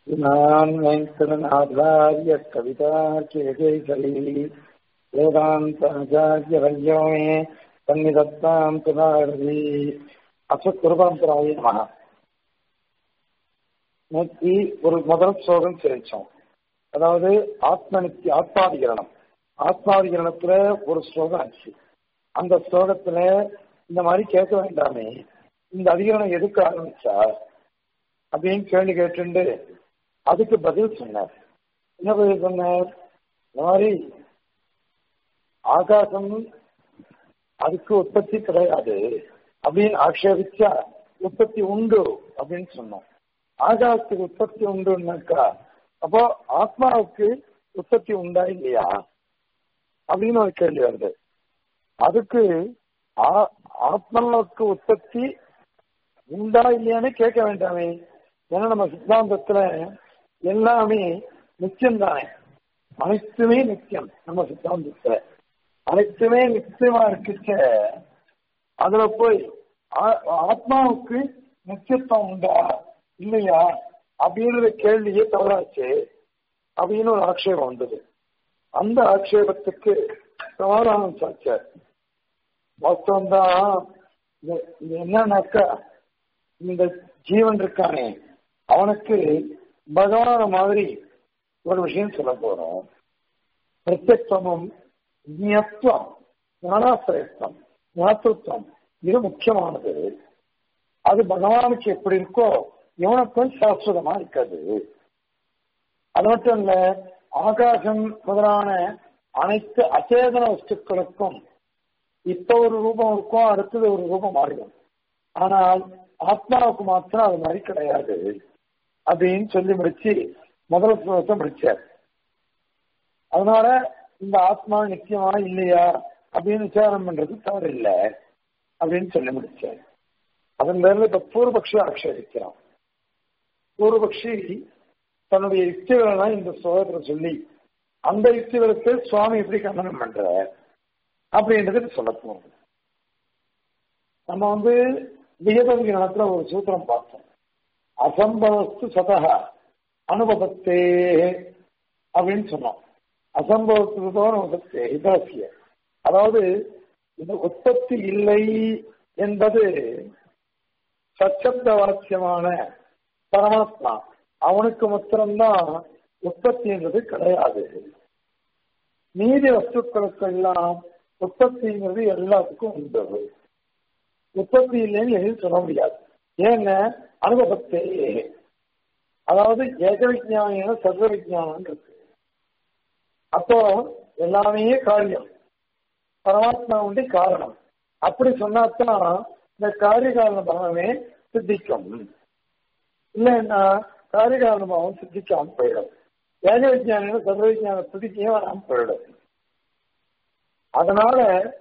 इमान् वेङ्कटनाथार्य कवितार्कियकेसरी वेदान्ताचार्यवर्यो मे सन्निधत्तां तुलारवी அசத்குருபரம்பராய நமக நூத்தி ஒரு முதல் ஸ்லோகம் சிரிச்சோம் அதாவது ஆத்ம நித்திய ஆத்மாதிகரணம் ஆத்மாதிகரணத்துல ஒரு ஸ்லோகம் ஆச்சு அந்த ஸ்லோகத்துல இந்த மாதிரி கேட்க வேண்டாமே இந்த அதிகரணம் எதுக்கு ஆரம்பிச்சா அப்படின்னு கேள்வி கேட்டுண்டு அதுக்கு பதில் சொன்னார் என்ன பதில் சொன்னார் இந்த மாதிரி ஆகாசம் அதுக்கு உற்பத்தி கிடையாது அப்படின்னு ஆக்ஷேபிச்சா உற்பத்தி உண்டு அப்படின்னு சொன்னோம் ஆகாசத்துக்கு உற்பத்தி உண்டுன்னாக்கா அப்போ ஆத்மாவுக்கு உற்பத்தி உண்டா இல்லையா அப்படின்னு ஒரு கேள்வி வருது அதுக்கு ஆத்மாவுக்கு உற்பத்தி உண்டா இல்லையான்னு கேட்க வேண்டாமே ஏன்னா நம்ம சித்தாந்தத்துல எல்லாமே நித்தியம் தானே அனைத்துமே நித்தியம் நம்ம சித்தாந்தத்துல அனைத்துமே நிச்சயமா இருக்குச்ச அதுல போய் ஆத்மாவுக்கு நிச்சயத்துவம் உண்டா இல்லையா அப்படின்ற கேள்வியே தவறாச்சு அப்படின்னு ஒரு ஆட்சேபம் வந்தது அந்த ஆட்சேபத்துக்கு சமாதானம் சாச்சார் வாஸ்தவம் தான் இது என்னன்னாக்கா இந்த ஜீவன் இருக்கானே அவனுக்கு பகவான மாதிரி ஒரு விஷயம் சொல்ல போறோம் பிரத்யத்துவமும் ஞத்துவம் ஞானாசிரயத்துவம் ஞாத்திருத்தம் இது முக்கியமானது அது பகவானுக்கு எப்படி இருக்கோ இவனுக்கும் சாஸ்வதமா இருக்காது அது மட்டும் இல்ல ஆகாசம் முதலான அனைத்து அச்சேதன வஸ்துக்களுக்கும் இப்ப ஒரு ரூபம் இருக்கும் அடுத்தது ஒரு ரூபம் மாறிடும் ஆனால் ஆத்மாவுக்கு மாத்திரம் அது மாதிரி கிடையாது அப்படின்னு சொல்லி முடிச்சு முதல் ஸ்லோகத்தை முடிச்சார் அதனால இந்த ஆத்மா நிச்சயமா இல்லையா அப்படின்னு விசாரம் பண்றது தவறு இல்லை அப்படின்னு சொல்லி முடிச்சார் அதன் பேர்ல இப்ப பூர்வபக்ஷி ஆட்சேபிக்கிறான் பூர்வபக்ஷி தன்னுடைய யுக்திகளெல்லாம் இந்த ஸ்லோகத்துல சொல்லி அந்த யுக்திகளுக்கு சுவாமி எப்படி கண்டனம் பண்ற அப்படின்றது சொல்ல போகும் நம்ம வந்து வியதவி நடத்துல ஒரு சூத்திரம் பார்த்தோம் அசம்பவஸ்து சதக அனுபவத்தே அப்படின்னு சொன்னோம் அசம்பவத்துக்கு அனுபவத்தே இதரசிய அதாவது இந்த உற்பத்தி இல்லை என்பது சச்சப்த வாக்கியமான பரமாத்மா அவனுக்கு மாத்திரம்தான் உற்பத்திங்கிறது கிடையாது நீதி வஸ்துக்களுக்கெல்லாம் உற்பத்திங்கிறது எல்லாத்துக்கும் உண்டு உற்பத்தி இல்லைன்னு எதுவும் சொல்ல முடியாது ஏங்க அனுபவத்தே அதாவது ஏக விஜான சர்வ விஜானம் இருக்கு அப்போ எல்லாமே காரியம் பரமாத்மா உண்டு காரணம் அப்படி சொன்னாதான் இந்த காரிய காரண பாவமே சித்திக்கும் இல்லைன்னா காரிய காரண பாவம் சித்திக்காம போயிடும் ஏக விஜான சர்வ விஜான சித்திக்கே வராம போயிடும் அதனால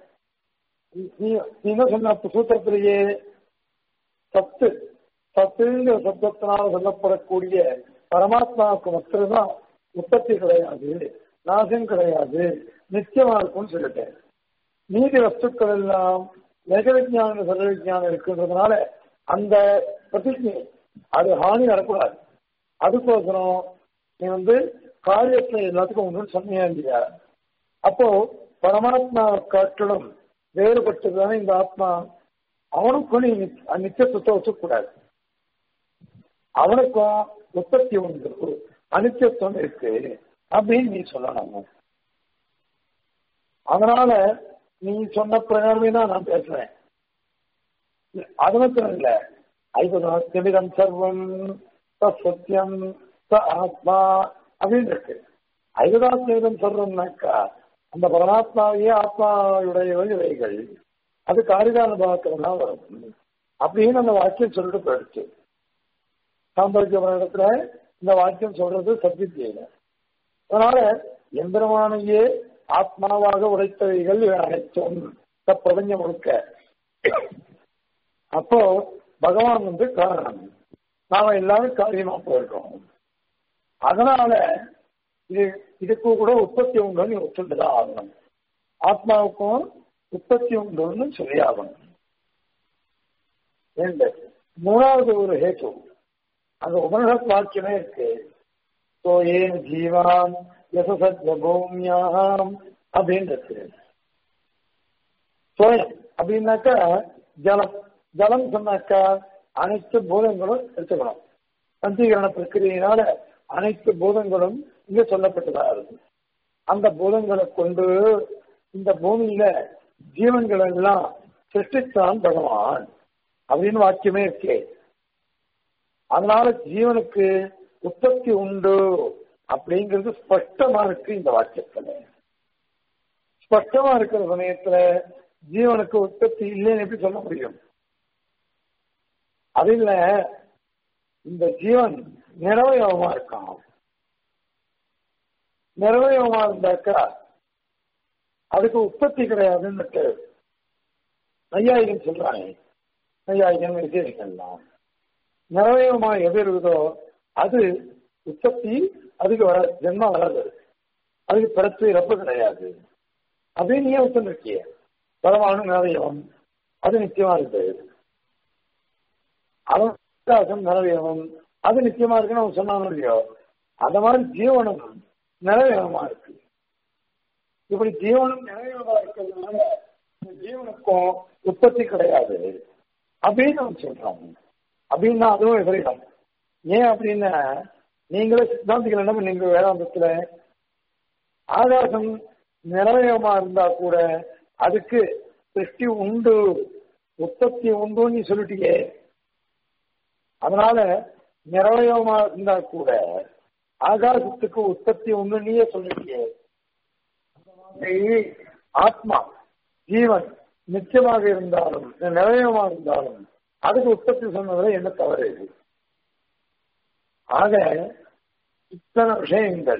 நீ என்ன சொன்ன சூத்திரத்திலேயே சத்து சத்துங்கிற சப்தத்தினால் சொல்லப்படக்கூடிய பரமாத்மாவுக்கு மாத்திரம்தான் உற்பத்தி கிடையாது நாசம் கிடையாது நிச்சயமா இருக்கும்னு சொல்லிட்டேன் நீதி வஸ்துக்கள் எல்லாம் ஏக விஜானம் சர்வ விஜானம் இருக்குன்றதுனால அந்த பிரதிஜை அது ஹானி வரக்கூடாது அதுக்கோசரம் நீ வந்து காரியத்தை எல்லாத்துக்கும் ஒன்று சொன்னியா இல்லையா அப்போ பரமாத்மா காட்டிலும் வேறுபட்டதுதானே இந்த ஆத்மா அவனுக்கும் நீ நித்தியத்துவத்தை வச்சக்கூடாது அவனுக்கும் உற்பத்தி உண்டு அனித்தியத்துவம் இருக்கு அப்படின்னு நீ சொல்லணும் அதனால நீ சொன்ன பிரகாரமே தான் நான் பேசுறேன் அது மட்டும் இல்ல ஐதமிதம் சர்வம் சத்தியம் ச ஆத்மா அப்படின்னு இருக்கு ஐததாத்மிதம் சர்வம்னாக்கா அந்த பரமாத்மாவையே ஆத்மாவுடைய இவைகள் அது காரிகானுபாவத்தில் தான் வரும் அப்படின்னு அந்த வாக்கியம் சொல்லிட்டு போயிடுச்சு சாம்பரிக்க இடத்துல இந்த வாக்கியம் சொல்றது சத்தியத்தியில அதனால எந்திரமானையே ஆத்மாவாக உடைத்தவைகள் அனைத்தும் பிரபஞ்சம் முழுக்க அப்போ பகவான் வந்து காரணம் நாம எல்லாரும் காரியமா போயிருக்கோம் அதனால இது இதுக்கு கூட உற்பத்தி உண்டுன்னு ஒத்துட்டுதான் ஆகணும் ஆத்மாவுக்கும் உற்பத்தி உண்டுன்னு சொல்லி ஆகணும் ரெண்டு மூணாவது ஒரு ஹேத்து அங்க உபனிஷத் வாக்கியமே இருக்கு சோ ஏன் ஜீவான் யசசத்ய பூமியாம் அப்படின்றது சோயம் அப்படின்னாக்கா ஜலம் ஜலம் சொன்னாக்கா அனைத்து பூதங்களும் எடுத்துக்கணும் பஞ்சீகரண பிரக்கிரியினால அனைத்து பூதங்களும் இங்க சொல்லப்பட்டதா இருக்கு அந்த பூதங்களை கொண்டு இந்த பூமியில ஜீவன்கள் எல்லாம் சிருஷ்டித்தான் பகவான் அப்படின்னு வாக்கியமே இருக்கே அதனால ஜீவனுக்கு உற்பத்தி உண்டு அப்படிங்கிறது ஸ்பஷ்டமா இருக்கு இந்த வாக்கியத்துல ஸ்பஷ்டமா இருக்கிற சமயத்துல ஜீவனுக்கு உற்பத்தி இல்லைன்னு எப்படி சொல்ல முடியும் அது இல்ல இந்த ஜீவன் நிறவயவமா இருக்கான் நிறவயவமா இருந்தாக்கா அதுக்கு உற்பத்தி கிடையாதுன்னு நையாயிகன் சொல்றாங்க நையாயிகன் விசேஷங்கள்லாம் நிறவயமா எது இருக்குதோ அது உற்பத்தி அதுக்கு வர ஜென்மம் வராது அதுக்கு பிறப்பு இறப்பு கிடையாது அப்படின்னு நீயே ஒத்துருக்கிய பரமானு நிறவயவம் அது நிச்சயமா இருக்கு அவகாசம் நிறவயவம் அது நிச்சயமா இருக்குன்னு அவன் சொன்னானோ இல்லையோ அந்த மாதிரி ஜீவனம் நிறவயமா இருக்கு இப்படி ஜீவனம் நிறைவேறதா இருக்கிறதுனால இந்த ஜீவனுக்கும் உற்பத்தி கிடையாது அப்படின்னு அவன் சொல்றான் அப்படின்னா அதுவும் எதிரிடம் ஏன் அப்படின்னா நீங்களே சித்தாந்திகள் என்ன பண்ணீங்க வேதாந்தத்துல ஆகாசம் நிறைவேறமா இருந்தா கூட அதுக்கு சிருஷ்டி உண்டு உற்பத்தி உண்டுன்னு நீ சொல்லிட்டியே அதனால நிறைவேறமா இருந்தா கூட ஆகாசத்துக்கு உற்பத்தி உண்டு நீயே சொல்லிட்டியே ஆத்மா ஜீவன் நிச்சயமாக இருந்தாலும் நிலையமாக இருந்தாலும் அதுக்கு உற்பத்தி சொன்னதுல என்ன தவறு ஆக இத்தனை விஷயங்கள்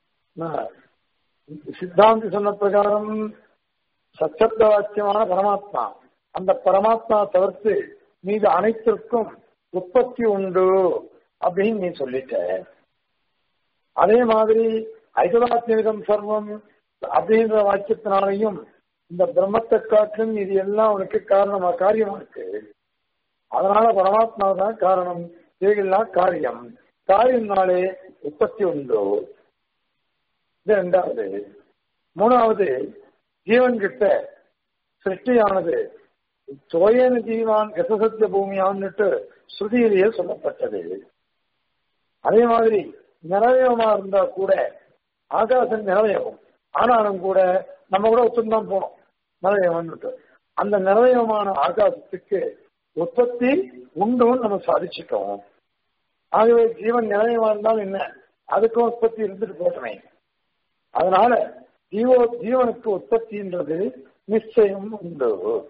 சித்தாந்தி சொன்ன பிரகாரம் சச்சப்த வாக்கியமான பரமாத்மா அந்த பரமாத்மா தவிர்த்து மீது அனைத்திற்கும் உற்பத்தி உண்டு அப்படின்னு நீ சொல்லிட்ட அதே மாதிரி ஐதவாத்மிகம் சர்வம் அப்படின்ற வாக்கியத்தினாலையும் இந்த பிரம்மத்தை காற்றும் இது எல்லாம் உனக்கு காரணமா காரியமா இருக்கு அதனால பரமாத்மா தான் காரணம் இவைகள்லாம் காரியம் காரியம்னாலே உற்பத்தி உண்டு இது ரெண்டாவது மூணாவது ஜீவன் கிட்ட சிருஷ்டியானது சோயன ஜீவான் கசசத்திய பூமியான்னுட்டு ஸ்ருதியிலேயே சொல்லப்பட்டது அதே மாதிரி நிறவயமா இருந்தா கூட ஆகாசம் நிறவயகம் ஆனாலும் கூட நம்ம கூட ஒத்துந்தான் போனோம் நிறவயம்னுட்டு அந்த நிறவயமான ஆகாசத்துக்கு உற்பத்தி உண்டுன்னு நம்ம சாதிச்சிட்டோம் ஆகவே ஜீவன் நிறவயமா இருந்தாலும் என்ன அதுக்கும் உற்பத்தி இருந்துட்டு போட்டமே அதனால ஜீவோ ஜீவனுக்கு உற்பத்தின்றது நிச்சயம் உண்டு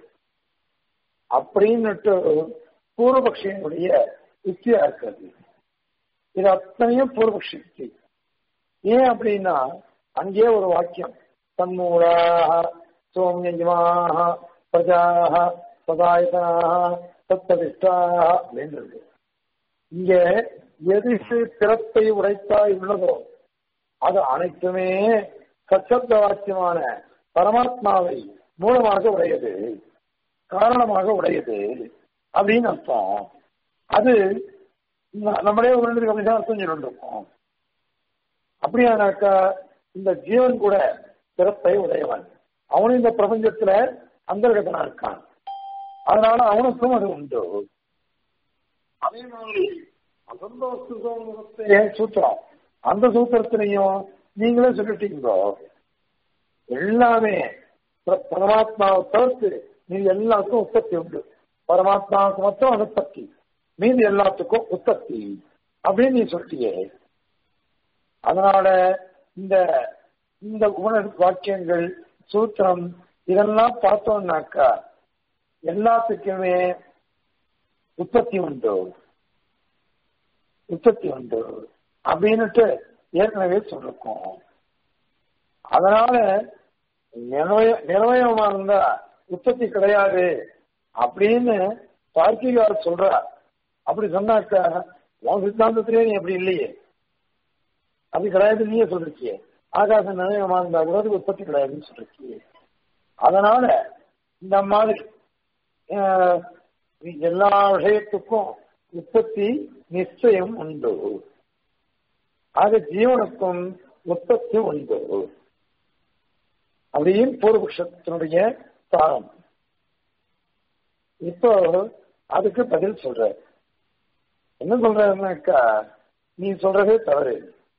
அப்படின்னுட்டு பூர்வபக்ஷியனுடைய யுக்தியா இருக்கிறது இது அத்தனையும் பூர்வபக்ஷி யுக்தி ஏன் அப்படின்னா அங்கே ஒரு வாக்கியம் தன்மூலாக சோமியஜமாக பிரஜாக சதாயதனாக தத்ததிஷ்டாக அப்படின்றது இங்க எது பிறப்பை உடைத்தாய் உள்ளதோ அது அனைத்துமே சச்சப்த வாக்கியமான பரமாத்மாவை மூலமாக உடையது காரணமாக உடையது அப்படின்னு அர்த்தம் அது நம்மளே ஒரு ரெண்டு அப்படி அர்த்தம் சொல்லிட்டு இருக்கோம் அப்படியானாக்கா இந்த ஜீவன் கூட பிறப்பை உடையவன் அவனும் இந்த பிரபஞ்சத்துல அந்தர்கதனா இருக்கான் அதனால அவனுக்கும் அது உண்டு அதே மாதிரி அசந்தோஷத்தை சூத்திரம் அந்த சூத்திரத்திலையும் நீங்களே சொல்லிட்டீங்களோ எல்லாமே பரமாத்மாவை தவிர்த்து மீது எல்லாத்துக்கும் உற்பத்தி உண்டு பரமாத்மாவுக்கு மட்டும் அனுப்பத்தி மீது எல்லாத்துக்கும் உற்பத்தி அப்படின்னு நீ சொல்லிட்டியே அதனால இந்த இந்த உணர் வாக்கியங்கள் சூத்திரம் இதெல்லாம் பார்த்தோம்னாக்கா எல்லாத்துக்குமே உற்பத்தி உண்டு உற்பத்தி உண்டு அப்படின்னுட்டு ஏற்கனவே சொல்லிருக்கோம் அதனால நிர்வய நிர்வயமா இருந்தா உற்பத்தி கிடையாது அப்படின்னு பார்க்கிகார் சொல்றார் அப்படி சொன்னாக்கா உன் சித்தாந்தத்திலே நீ அப்படி இல்லையே அது கிடையாது நீயே சொல்லிருக்கியே ஆகாச நிலையமா இருந்தா கூட அதுக்கு உற்பத்தி கிடையாதுன்னு சொல்லிருக்கியே அதனால இந்த மாதிரி எல்லா விஷயத்துக்கும் உற்பத்தி நிச்சயம் உண்டு ஆக ஜீவனுக்கும் உற்பத்தி உண்டு அப்படின்னு பூர்வபக்ஷத்தினுடைய சாரம் இப்போ அதுக்கு பதில் சொல்ற என்ன சொல்றதுனாக்கா நீ சொல்றதே தவறு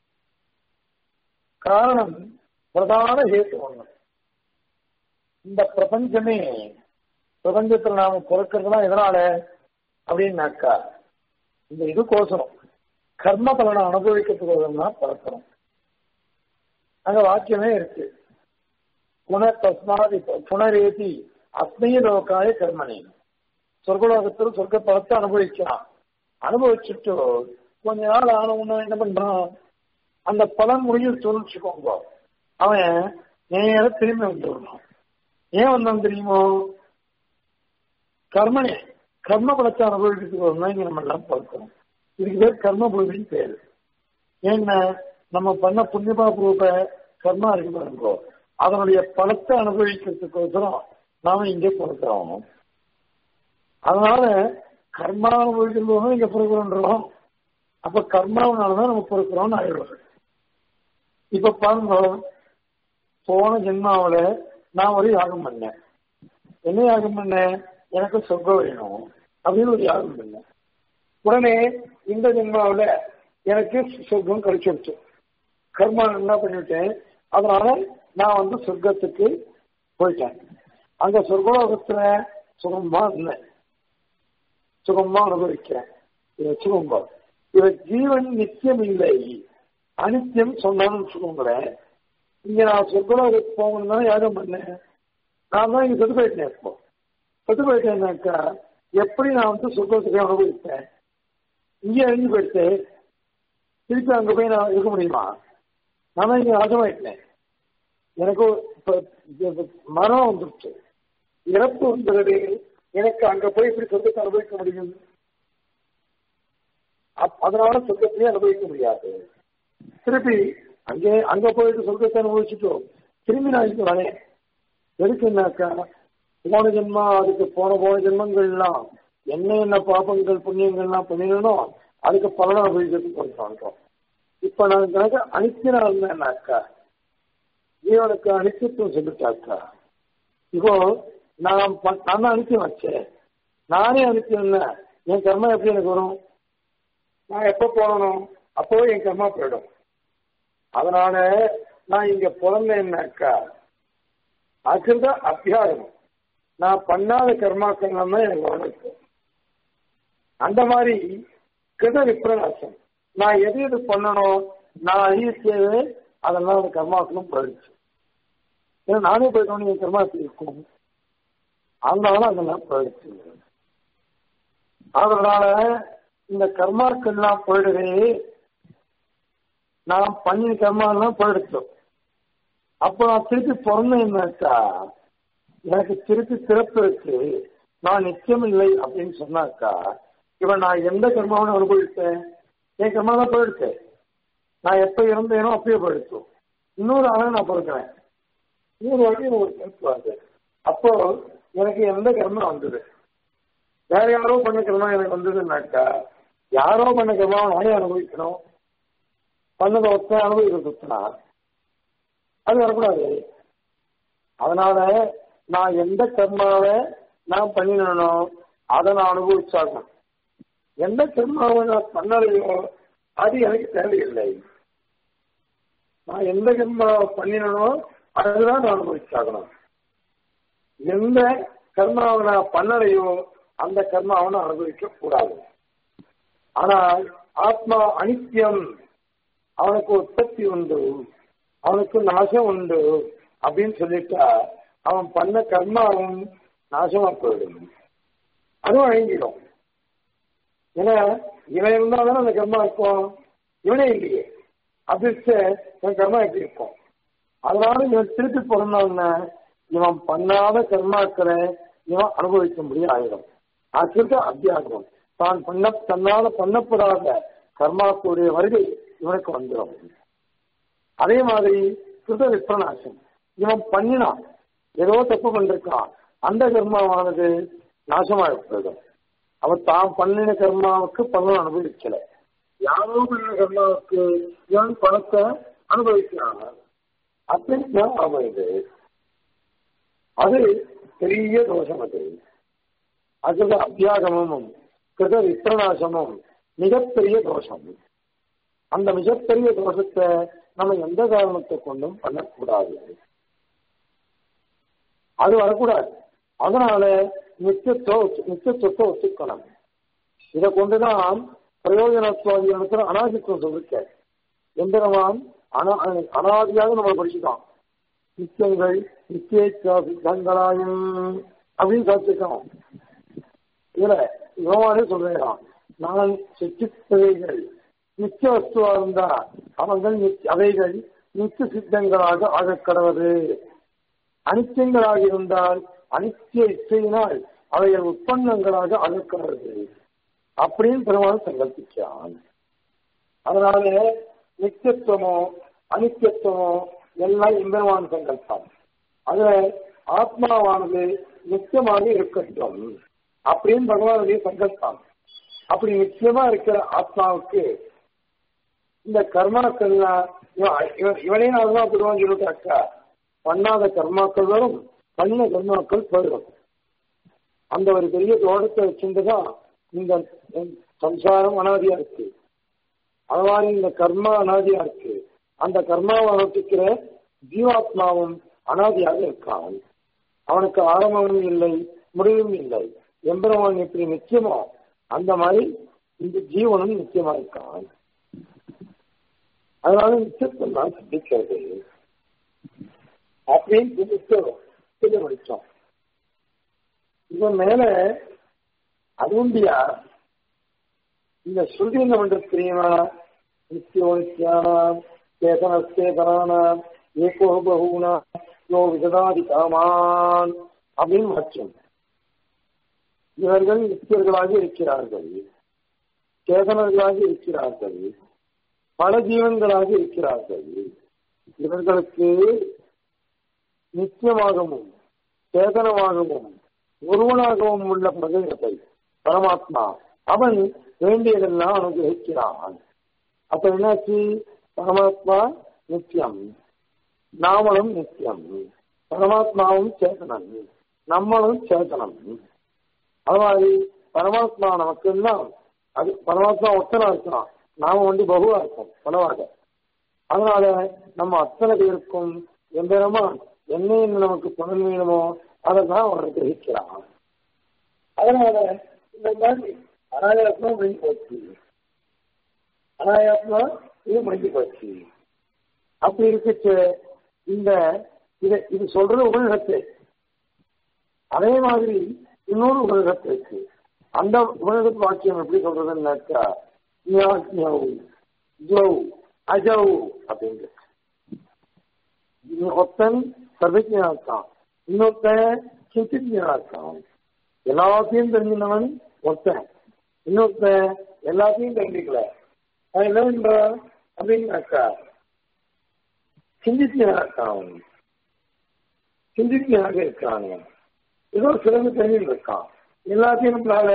காரணம் பிரதான ஹேத்து ஒண்ணு இந்த பிரபஞ்சமே பிரபஞ்சத்துல நாம பிறக்கிறதுலாம் எதனால அப்படின்னாக்கா இந்த இதுக்கோசரம் கர்ம பலனை அனுபவிக்கிறதுக்கோசரம் தான் பிறக்கிறோம் அங்க வாக்கியமே இருக்கு புன தஸ்மாதி புனரேதி அஸ்மைய லோகாய கர்மணி சொர்க்கலோகத்தில் சொர்க்க பலத்தை அனுபவிக்கலாம் அனுபவிச்சுட்டு கொஞ்ச நாள் ஆன உன்ன என்ன பண்றான் அந்த பலன் முடிஞ்சு சொல்லிச்சுக்கோங்க அவன் நேர திரும்பி வந்துடுறான் ஏன் வந்தான் தெரியுமோ கர்மனே கர்ம பலத்தை அனுபவிக்கிறதுக்கு ஒரு நாள் நம்ம எல்லாம் பார்க்கிறோம் இதுக்கு பேர் கர்ம பூமின்னு பேரு ஏன்னா நம்ம பண்ண புண்ணியபா பூப கர்மா இருக்கு பாருங்க அதனுடைய பலத்தை அனுபவிக்கிறதுக்கோசரம் நாம இங்கே பிறக்கிறோம் அதனால கர்மா அனுபவிக்கிறதும் இங்க பிறக்கிறோன்றோம் அப்ப கர்மாவனாலதான் நம்ம பிறக்கிறோம்னு ஆயிடுறது இப்ப பாருங்க போன ஜென்மாவில நான் ஒரு யாகம் பண்ணேன் என்ன யாகம் பண்ணேன் எனக்கு சொர்க்கம் வேணும் அப்படின்னு ஒரு யாகம் பண்ணேன் உடனே இந்த ஜென்மாவில எனக்கு சொர்க்கம் கிடைச்சிருச்சு கர்மா என்ன பண்ணிவிட்டேன் அதனால நான் வந்து சொர்க்கத்துக்கு போயிட்டேன் அங்க சொர்க்கலோகத்துல சுகமா இருந்தேன் சுகமா அனுபவிக்கிறேன் இதை வச்சுக்கோங்க இவ ஜீவன் நித்தியம் இல்லை அனித்தியம் சொன்னான்னு வச்சுக்கோங்களேன் இங்க நான் சொர்க்கலோகத்துக்கு போகணும் தானே யாகம் பண்ணேன் நான் தான் இங்க செத்து போயிட்டேன் இப்போ செத்து போயிட்டேன்னாக்கா எப்படி நான் வந்து சொர்க்கத்துக்கு அனுபவிப்பேன் இங்கே அழிஞ்சு போயிட்டு திருப்பி அங்க போய் நான் இருக்க முடியுமா நான் தான் இங்க ராஜமாயிட்டேன் எனக்கு இப்ப மரம் வந்துருச்சு இறப்பு வந்தது எனக்கு அங்க போய் இப்படி சொர்க்கத்தை அனுபவிக்க முடியும் அதனால சொர்க்கத்தையே அனுபவிக்க முடியாது திருப்பி அங்கே அங்க போயிட்டு சொர்க்கத்தை அனுபவிச்சுட்டோம் திரும்பி நான் இங்க வரேன் எதுக்குன்னாக்கா போன ஜென்மா அதுக்கு போன போன ஜென்மங்கள்லாம் என்ன என்ன பாபங்கள் புண்ணியங்கள்லாம் பண்ணிடணும் அதுக்கு பலனை அனுபவிக்கிறதுக்கு பண்றோம் இப்ப நான் எனக்கு அனித்தியனா இருந்தேன்னாக்கா ஜீவனுக்கு அனித்தியத்துவம் சொல்லிட்டாக்கா இப்போ நான் நான் தான் அனித்தியம் வச்சேன் நானே அனித்தியம் இல்லை என் கர்மா எப்படி எனக்கு வரும் நான் எப்போ போடணும் அப்போ என் கர்மா போயிடும் அதனால நான் இங்க பிறந்தேன்னாக்கா அதுதான் அத்தியாயம் நான் பண்ணாத கர்மாக்கள் தான் எனக்கு வளர்க்கு அந்த மாதிரி கிருத விப்ரநாசம் நான் எது எது பண்ணணும் நான் அறிவிச்சது அதெல்லாம் அந்த கர்மாக்களும் போயிடுச்சு ஏன்னா நானே போயிட்டோன்னு என் கர்மா எப்படி இருக்கும் அதனால அதெல்லாம் போயிடுச்சு அதனால இந்த கர்மாக்கள்லாம் போயிடுது நான் பண்ணின கர்மாலாம் போயிடுச்சு அப்போ நான் திருப்பி பிறந்தேன்னாக்கா எனக்கு திருப்பி சிறப்பு இருக்கு நான் நிச்சயம் இல்லை அப்படின்னு சொன்னாக்கா இவன் நான் எந்த கர்மாவும் அனுபவித்தேன் என் கர்மா தான் போயிடுச்சு நான் எப்ப இருந்தேனோ அப்பயே போயிடுச்சு இன்னொரு ஆளை நான் பிறக்கிறேன் இன்னொரு வாட்டி ஒரு கருத்து வருது அப்போ எனக்கு எந்த கர்மா வந்தது வேற யாரோ பண்ண கர்மா எனக்கு வந்ததுன்னாக்கா யாரோ பண்ண கர்மாவை நானே அனுபவிக்கணும் பண்ணதை ஒத்த அனுபவிக்கிறதுனா அது வரக்கூடாது அதனால நான் எந்த கர்மாவை நான் பண்ணினோ அதை நான் அனுபவிச்சாகணும் எந்த கர்மாவை நான் பண்ணலையோ அது எனக்கு தேவையில்லை நான் எந்த கர்மாவை பண்ணினோ அதுதான் நான் அனுபவிச்சாகணும் எந்த கர்மாவை நான் பண்ணலையோ அந்த கர்மாவை நான் அனுபவிக்க கூடாது ஆனால் ஆத்மா அனித்தியம் அவனுக்கு உற்பத்தி உண்டு அவனுக்கு நாசம் உண்டு அப்படின்னு சொல்லிட்டா அவன் பண்ண கர்மாவும் நாசமா போயிடும் அதுவும் அழிஞ்சிடும் ஏன்னா இவன் இருந்தா தானே அந்த கர்மா இருக்கும் இவனே இல்லையே அதிர்ஷ்ட என் கர்மா எப்படி இருக்கும் அதனால இவன் திருப்பி பிறந்தான்னா இவன் பண்ணாத கர்மாக்களை இவன் அனுபவிக்க முடியும் ஆயிடும் அதுக்கு அத்தியாகம் தான் பண்ண தன்னால பண்ணப்படாத கர்மாக்களுடைய வருகை இவனுக்கு வந்துடும் அதே மாதிரி கிருத விப்ரநாசம் இவன் பண்ணினான் ஏதோ தப்பு பண்ணிருக்கான் அந்த கர்மாவானது நாசமாக போயிடும் அவன் தான் பண்ணின கர்மாவுக்கு பலன் அனுபவிக்கல யாரோ பண்ண கர்மாவுக்கு இவன் பணத்தை அனுபவிக்கிறாங்க அப்படின்னு ஆகுது அது பெரிய தோஷம் அது அது அத்தியாகமும் கிருத விப்ரநாசமும் மிகப்பெரிய தோஷம் அந்த மிகப்பெரிய தோஷத்தை நம்ம எந்த காரணத்தை கொண்டும் பண்ணக்கூடாது அது வரக்கூடாது அதனால நித்தியத்துவ நித்தியத்துவத்தை ஒத்துக்கணும் இதை கொண்டுதான் பிரயோஜனத்துவம் அனாதித்துவம் சொல்லிருக்க எந்திரமான் அனா அனாதியாக நம்ம படிச்சுட்டோம் நித்தியங்கள் நித்திய சித்தங்களாயும் அப்படின்னு சாதிச்சிருக்கோம் இதுல யோவானே சொல்றான் நான் சித்தித்தவைகள் நித்திய வஸ்துவா இருந்தா அவங்கள் அவைகள் நித்திய சித்தங்களாக ஆகக்கடவது அனித்தியங்களாக இருந்தால் அனித்திய இச்சையினால் அவைகள் உற்பன்னங்களாக ஆகக்கடவது அப்படின்னு பெருமாள் சங்கல்பிச்சான் அதனால நித்தியத்துவமோ அனித்தியத்துவமோ எல்லாம் இம்பெருமான் சங்கல்பம் அதுல ஆத்மாவானது நித்தியமாக இருக்கட்டும் அப்படின்னு பகவானுடைய சங்கல்பம் அப்படி நிச்சயமா இருக்கிற ஆத்மாவுக்கு இந்த கர்மாக்கள்லாம் இவனே நான் தான் போடுவான்னு சொல்லிட்டாக்கா பண்ணாத கர்மாக்கள் வரும் பண்ண கர்மாக்கள் போயிடும் அந்த ஒரு பெரிய தோட்டத்தை வச்சுட்டுதான் இந்த சம்சாரம் அனாதியா இருக்கு அது மாதிரி இந்த கர்மா அனாதியா இருக்கு அந்த கர்மாவை அனுப்பிக்கிற ஜீவாத்மாவும் அனாதியாக இருக்கான் அவனுக்கு ஆரம்பமும் இல்லை முடிவும் இல்லை எம்பெருமான் எப்படி நிச்சயமோ அந்த மாதிரி இந்த ஜீவனும் நிச்சயமா இருக்கான் அதனால நிச்சயத்தை நான் சிந்திக்கிறது அப்படின்னு சிந்தித்து முடிச்சோம் இதன் மேல அதுண்டியா இந்த ஸ்ருதி என்ன பண்றது தெரியுமா நித்தியோ நித்யானாம் சேதனஸ்தேதனானாம் ஏகோ பகூனா யோ விததாதி காமான் அப்படின்னு மாற்றம் இவர்கள் நித்தியர்களாக இருக்கிறார்கள் சேதனர்களாக இருக்கிறார்கள் பல ஜீவன்களாக இருக்கிறார்கள் இவர்களுக்கு நித்தியமாகவும் சேதனமாகவும் ஒருவனாகவும் உள்ள பிரதேசத்தை பரமாத்மா அவன் வேண்டியதெல்லாம் அனுகிரகிக்கிறான் அப்ப என்னாச்சு பரமாத்மா நித்தியம் நாமளும் நித்தியம் பரமாத்மாவும் சேதனம் நம்மளும் சேதனம் அது மாதிரி பரமாத்மா நமக்கு எல்லாம் அது பரமாத்மா ஒத்தனா இருக்கலாம் நாம வந்து பகுவா இருக்கோம் பலவாக அதனால நம்ம அத்தனை பேருக்கும் எந்திரமா என்ன என்ன நமக்கு பலன் வேணுமோ அதை தான் அவன் கிரகிக்கிறான் அதனால இந்த மாதிரி அனாயாத்மா முடிஞ்சு போச்சு அனாயாத்மா இது முடிஞ்சு போச்சு அப்படி இருக்குச்சு இந்த இதை இது சொல்றது உலகத்தை அதே மாதிரி இன்னொரு உலகத்தை இருக்கு அந்த உலகத்து வாக்கியம் எப்படி சொல்றதுன்னாக்கா அஜவ் அப்படின்னு ஒருத்தன் சர்வஜனா இருக்கான் இன்னொருத்தன் சிந்திஜனா இருக்கான் எல்லாத்தையும் தெரிஞ்சினவன் ஒருத்தன் இன்னொருத்தன் எல்லாத்தையும் தெரிஞ்சுக்கல அவன் என்ன பண்றான் அப்படின்னாக்கா சிந்தித்தியனா இருக்கான் சிந்தித்தியனாக இருக்கான் ஏதோ சிறந்து தெரிஞ்சு இருக்கான் எல்லாத்தையும் நம்மளால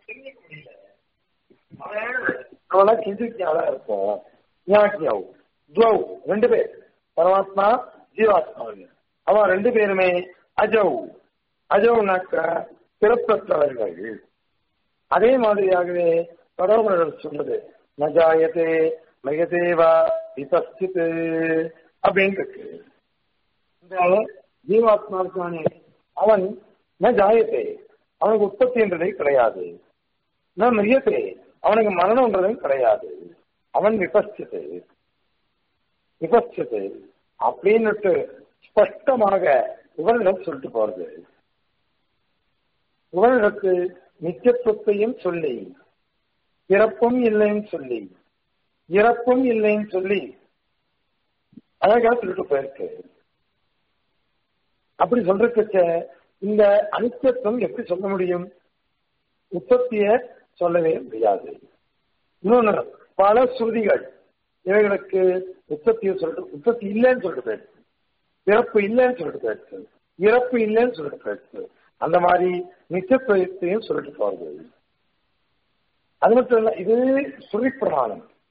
அவனா சிந்தித்தியாலா இருக்கும் ஞாக்கியாவும் துவ் ரெண்டு பேர் பரமாத்மா ஜீவாத்மா அவன் ரெண்டு பேருமே அஜவ் அஜவ்னாக்க பிறப்பற்றவர்கள் அதே மாதிரியாகவே கடவுளர் சொன்னது நஜாயதே மயதேவா விபஸ்தித்து அப்படின்னு இருக்கு இந்த ஜீவாத்மா இருக்கானே அவன் ந ஜாயத்தே அவனுக்கு உற்பத்தின்றதே கிடையாது ந மிரியத்தே அவனுக்கு மரணம்ன்றதும் கிடையாது அவன் விபஸ்தித்து விபஸ்தித்து அப்படின்னுட்டு ஸ்பஷ்டமாக இவனிடம் சொல்லிட்டு போறது இவர்களுக்கு நித்தியத்துவத்தையும் சொல்லி பிறப்பும் இல்லைன்னு சொல்லி இறப்பும் இல்லைன்னு சொல்லி அழகா சொல்லிட்டு போயிருக்கு அப்படி சொல்றதுக்கு இந்த அனித்தியத்துவம் எப்படி சொல்ல முடியும் உற்பத்திய சொல்லவே முடியாது இன்னொன்னு பல ஸ்ருதிகள் இவைகளுக்கு உற்பத்தியை சொல்லிட்டு உற்பத்தி இல்லைன்னு சொல்லிட்டு போயிடுச்சு பிறப்பு இல்லைன்னு சொல்லிட்டு போயிடுச்சு இறப்பு இல்லைன்னு சொல்லிட்டு போயிடுச்சு அந்த மாதிரி நித்தியத்துவத்தையும் சொல்லிட்டு போறது அது மட்டும் இல்ல இது சுரி பிரமாணம்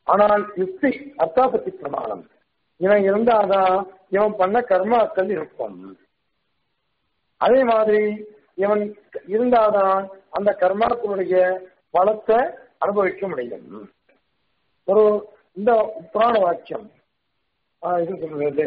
ஆனால் யுக்தி அர்த்தாபத்தி பிரமாணம் இவன் இருந்தாதான் இவன் பண்ண கர்மாக்கள் இருக்கும் அதே மாதிரி இவன் இருந்தாதான் அந்த கர்மாக்களுடைய பலத்தை அனுபவிக்க முடியும் ஒரு இந்த புராண வாக்கியம் ஆஹ் இது சொல்றது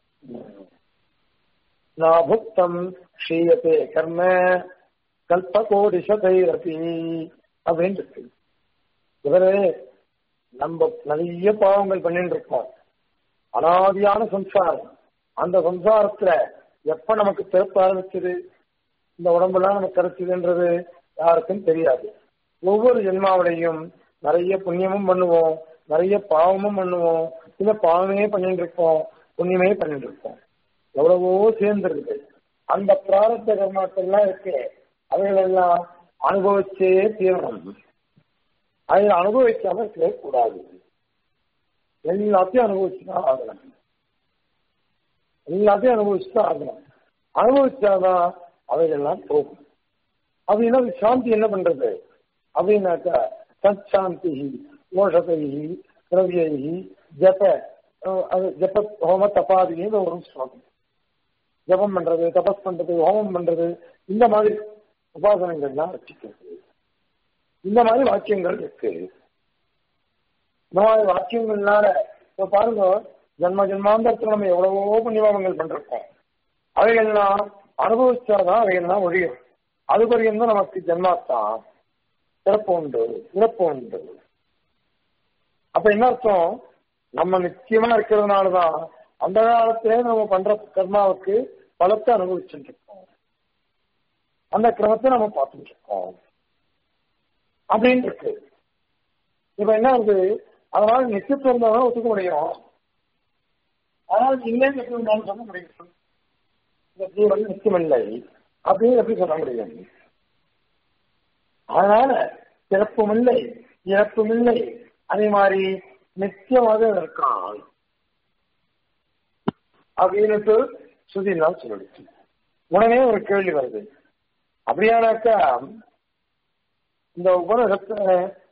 நாபுக்தம் க்ஷீயத்தே கர்ம கல்பகோடி சதைரபி அப்படின்னு இருக்கு இவரு நம்ம நிறைய பாவங்கள் பண்ணிட்டு இருக்கோம் அனாதியான சம்சாரம் அந்த சம்சாரத்துல எப்ப நமக்கு பிறப்பு ஆரம்பிச்சது இந்த உடம்பெல்லாம் நமக்கு கிடைச்சதுன்றது யாருக்கும் தெரியாது ஒவ்வொரு ஜென்மாவிலையும் நிறைய புண்ணியமும் பண்ணுவோம் நிறைய பாவமும் பண்ணுவோம் இல்ல பாவமே பண்ணிட்டு இருப்போம் புண்ணியமே பண்ணிட்டு இருப்போம் எவ்வளவோ சேர்ந்துருது அந்த பிராரத்த கர்மாக்கள்லாம் இருக்கு அவைகளெல்லாம் அனுபவிச்சே தீரணும் அதை அனுபவிக்காம இருக்கக்கூடாது எல்லாத்தையும் அனுபவிச்சுதான் ஆகணும் எல்லாத்தையும் அனுபவிச்சுதான் ஆகணும் அனுபவிச்சாதான் அவைகள்லாம் போகும் அப்படின்னா சாந்தி என்ன பண்றது அப்படின்னாக்கா சத் சாந்தி மோஷதை திரவியை ஜப அது ஜப ஹோம தபாதின்னு ஒரு ஸ்லோகம் ஜபம் பண்றது தபஸ் பண்றது ஹோமம் பண்றது இந்த மாதிரி உபாசனங்கள்லாம் வச்சுக்கிறது இந்த மாதிரி வாக்கியங்கள் இருக்கு இந்த மாதிரி வாக்கியங்கள்னால இப்ப பாருங்க ஜன்ம ஜென்மாந்தரத்துல நம்ம எவ்வளவோ புண்ணியபாவங்கள் பண்றோம் அவைகள்லாம் அனுபவிச்சாதான் அவைகள்லாம் ஒழியும் அது வரையும் தான் நமக்கு ஜென்மாத்தான் பிறப்பு உண்டு இறப்பு உண்டு அப்ப என்ன அர்த்தம் நம்ம நிச்சயமா இருக்கிறதுனாலதான் அந்த காலத்திலே நம்ம பண்ற கர்மாவுக்கு பலத்தை அனுபவிச்சுட்டு இருக்கோம் அந்த கிரமத்தை நம்ம பார்த்துட்டு இருக்கோம் அப்படின்னு இருக்கு இப்ப என்ன ஆகுது அதனால நிச்சயத்துவம் தான் ஒத்துக்க முடியும் ஆனால் இல்லைன்னு எப்படி இருந்தாலும் சொல்ல முடியும் இந்த ஜீவன் நிச்சயமில்லை அப்படின்னு எப்படி சொல்ல முடியும் அதனால பிறப்பும் இல்லை இறப்பும் இல்லை அதே மாதிரி நிச்சயமாக இருக்கான் அப்படின்னுட்டு சுதினால் சொல்லிடுச்சு உடனே ஒரு கேள்வி வருது அப்படியானாக்கா இந்த உபநிஷத்துல